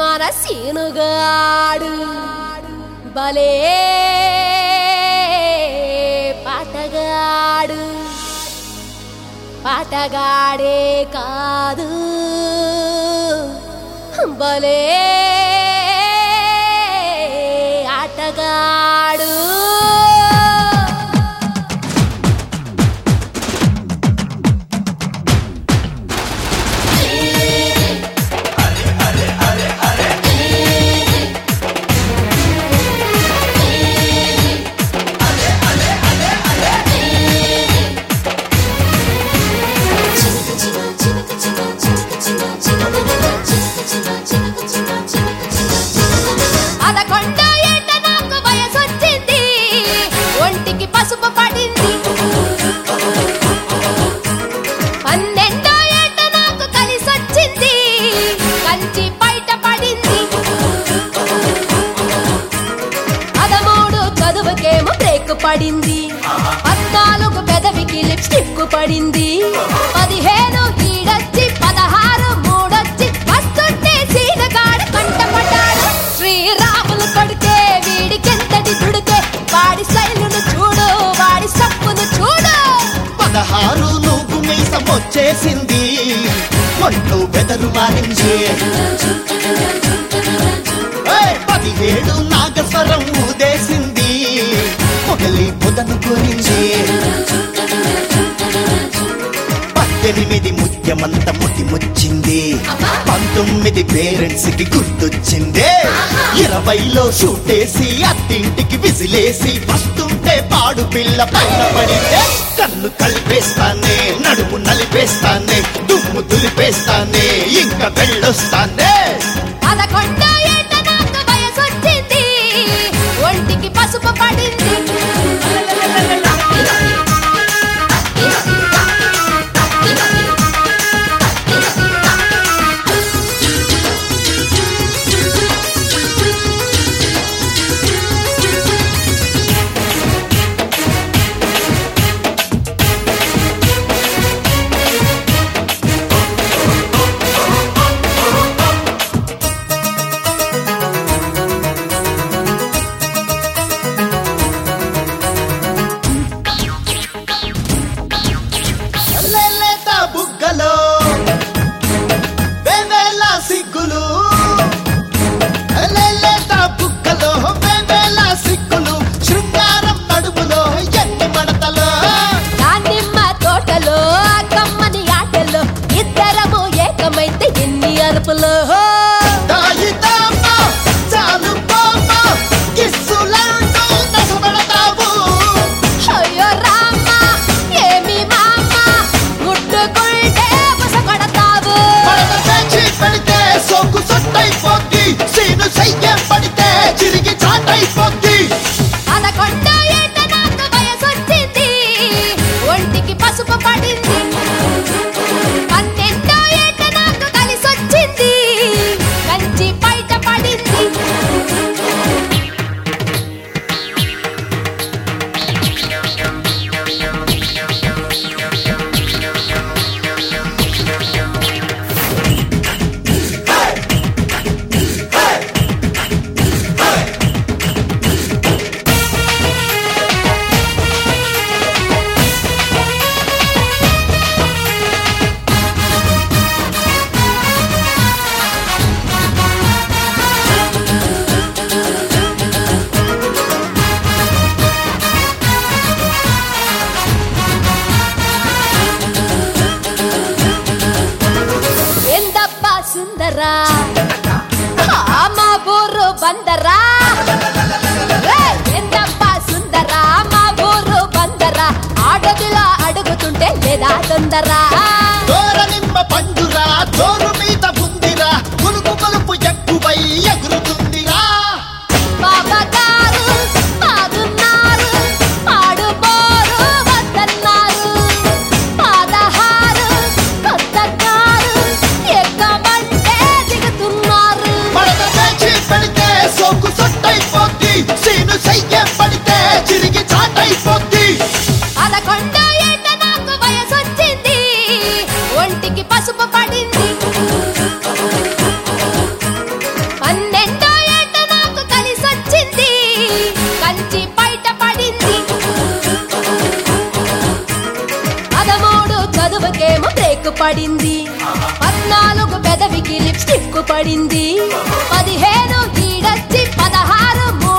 మన సీనుగాడు భలే పాటగాడు పాటగాడే కాదు భలే ఆటగాడు పదకొండో ఏట నాకు వయసొచ్చింది ఒంటికి పసుపు పడింది పన్నెండో ఏట నాకు కలిసొచ్చింది కంచి బయట పడింది పదమూడు చదువుకేమో బ్రేక్ పడింది పద్నాలుగు పెదవికి లిప్స్టిక్ పడింది పదిహేను ఈడొచ్చి పదహారు మూడొచ్చి వస్తుంటే సీనగాడు కంటపడ్డాడు శ్రీరాములు కొడితే వీడికెంతటి దుడితే వాడి శైలును చూడు వాడి సప్పును చూడు పదహారు నువ్వు మీసం వచ్చేసింది ఒంట్లో బెదరు మారింది ఏయ్, పదిహేడు నాగస్వరం ఊదేసింది మొగలి పొదను కొరింది పద్దెనిమిది ముత్యమంత ముతి ముచ్చింది పంతొమ్మిది పేరెంట్స్ కి గుర్తొచ్చింది ఇరవైలో షూటేసి అత్తింటికి విసిలేసి వస్తుంటే పాడు పిల్ల పైన పడితే కన్ను కలిపేస్తానే నడుము నలిపేస్తానే దుమ్ము దులిపేస్తానే ఇంకా వెళ్ళొస్తానే పదకొండో ఏట నాకు వయసొచ్చింది ఒంటికి పసుపు పడింది లేలేత బుగ్గలో వేవేల సిగ్గులు లేలేత బుగ్గలో వేవేల సిగ్గులు శృంగారం నడుములో ఎన్ని మడతలో దానిమ్మ తోటలో కమ్మని ఆటలో ఇద్దరము ఏకమైతే ఎన్ని అరుపులో దాయిదామా చాలు పోమా కిస్సులాంటూ నసబడతావు అయ్యో రామ ఏమి మామ ముట్టుకుంటే బుసగొడతావు పడత పేచి పెడితే సోకు సొట్టైపోద్ది సీను చెయ్య పడితే చిరిగి చాటైపోద్ది పదకొండో ఏట నాకు వయసొచ్చింది ఒంటికి పసుపు పడింది పన్నెండో ఏట నాకు కలిసొచ్చింది కంచి బయట పడింది ఎందబ్బా సుందరా ఆమ బూరు బందరా ఏయ్, ఎందబ్బా సుందరా మా ఊరు బందరా ఆడదిలా అడుగుతుంటే లేదా తొందరా దోర నిమ్మ పండురా దోరు మీద ఉందిరా కులుపు కొలుపు ఎక్కువై ఎగురుతుందిరా బాబా గారు ఆగున్నారు పాడుబోరు వద్దన్నారు పదహారు కొత్త కారు ఎక్కమంటే దిగుతున్నారు పడత పేచి పెడితే సోకు సొట్టైపోద్ది సీను చెయ్య పడితే చిరిగి చాటైపోద్ది పదకొండో ఏట నాకు వయసొచ్చింది పడింది పద్నాలుగు పెదవికి లిప్స్టిక్ పడింది పదిహేను ఈడొచ్చి పదహారు